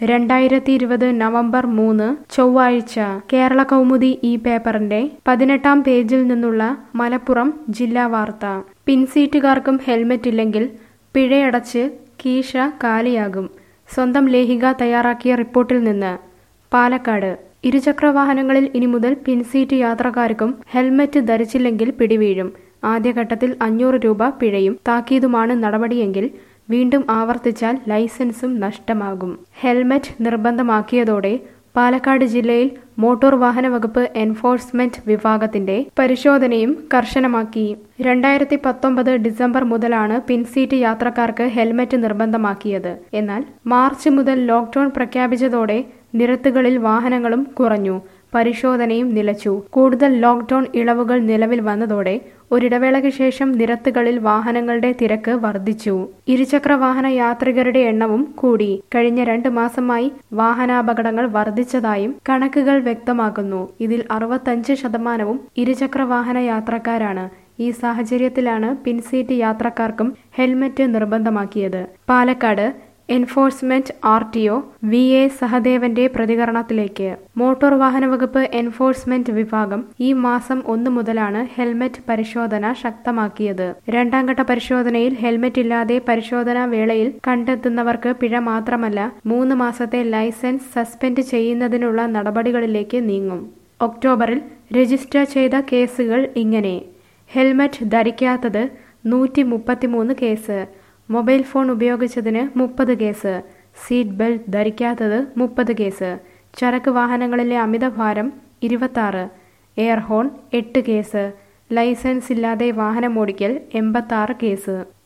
രണ്ടായിരത്തി ഇരുപത് നവംബർ മൂന്ന് ചൊവ്വാഴ്ച കേരള കൗമുദി ഈ പേപ്പറിന്റെ പതിനെട്ടാം പേജിൽ നിന്നുള്ള മലപ്പുറം ജില്ലാ വാർത്ത പിൻസീറ്റുകാർക്കും ഹെൽമറ്റ് ഇല്ലെങ്കിൽ പിഴയടച്ച് കീശ കാലിയാകും സ്വന്തം ലേഖിക തയ്യാറാക്കിയ റിപ്പോർട്ടിൽ നിന്ന് പാലക്കാട് ഇരുചക്ര വാഹനങ്ങളിൽ ഇനി മുതൽ പിൻസീറ്റ് യാത്രക്കാർക്കും ഹെൽമറ്റ് ധരിച്ചില്ലെങ്കിൽ പിടിവീഴും ആദ്യഘട്ടത്തിൽ അഞ്ഞൂറ് രൂപ പിഴയും താക്കീതുമാണ് നടപടിയെങ്കിൽ വീണ്ടും ആവർത്തിച്ചാൽ ലൈസൻസും നഷ്ടമാകും ഹെൽമറ്റ് നിർബന്ധമാക്കിയതോടെ പാലക്കാട് ജില്ലയിൽ മോട്ടോർ വാഹന വകുപ്പ് എൻഫോഴ്സ്മെന്റ് വിഭാഗത്തിന്റെ പരിശോധനയും കർശനമാക്കി രണ്ടായിരത്തി പത്തൊമ്പത് ഡിസംബർ മുതലാണ് പിൻസീറ്റ് യാത്രക്കാർക്ക് ഹെൽമറ്റ് നിർബന്ധമാക്കിയത് എന്നാൽ മാർച്ച് മുതൽ ലോക്ക്ഡൌൺ പ്രഖ്യാപിച്ചതോടെ നിരത്തുകളിൽ വാഹനങ്ങളും കുറഞ്ഞു പരിശോധനയും നിലച്ചു കൂടുതൽ ലോക്ക്ഡൌൺ ഇളവുകൾ നിലവിൽ വന്നതോടെ ഒരിടവേളയ്ക്ക് ശേഷം നിരത്തുകളിൽ വാഹനങ്ങളുടെ തിരക്ക് വർദ്ധിച്ചു ഇരുചക്ര വാഹന യാത്രികരുടെ എണ്ണവും കൂടി കഴിഞ്ഞ രണ്ട് മാസമായി വാഹനാപകടങ്ങൾ വർദ്ധിച്ചതായും കണക്കുകൾ വ്യക്തമാക്കുന്നു ഇതിൽ അറുപത്തഞ്ച് ശതമാനവും ഇരുചക്ര വാഹന യാത്രക്കാരാണ് ഈ സാഹചര്യത്തിലാണ് പിൻസീറ്റ് യാത്രക്കാർക്കും ഹെൽമറ്റ് നിർബന്ധമാക്കിയത് Palakkad enforcement R T O V A സഹദേവന്റെ പ്രതികരണത്തിലേക്ക് മോട്ടോർ വാഹന വകുപ്പ് എൻഫോഴ്സ്മെന്റ് വിഭാഗം ഈ മാസം ഒന്ന് മുതലാണ് ഹെൽമറ്റ് പരിശോധന ശക്തമാക്കിയത് രണ്ടാം ഘട്ട പരിശോധനയിൽ ഹെൽമറ്റ് ഇല്ലാതെ പരിശോധനാ വേളയിൽ കണ്ടെത്തുന്നവർക്ക് പിഴ മാത്രമല്ല മൂന്ന് മാസത്തെ ലൈസൻസ് സസ്പെൻഡ് ചെയ്യുന്നതിനുള്ള നടപടികളിലേക്ക് നീങ്ങും ഒക്ടോബറിൽ രജിസ്റ്റർ ചെയ്ത കേസുകൾ ഇങ്ങനെ ഹെൽമറ്റ് ധരിക്കാത്തത് നൂറ്റി മുപ്പത്തിമൂന്ന് കേസ് മൊബൈൽ ഫോൺ ഉപയോഗിച്ചതിന് മുപ്പത് കേസ് സീറ്റ് ബെൽറ്റ് ധരിക്കാത്തത് മുപ്പത് കേസ് ചരക്ക് വാഹനങ്ങളിലെ അമിതഭാരം ഇരുപത്താറ് എയർ ഹോൺ എട്ട് കേസ് ലൈസൻസ് ഇല്ലാതെ വാഹനമോടിക്കൽ എൺപത്താറ് കേസ്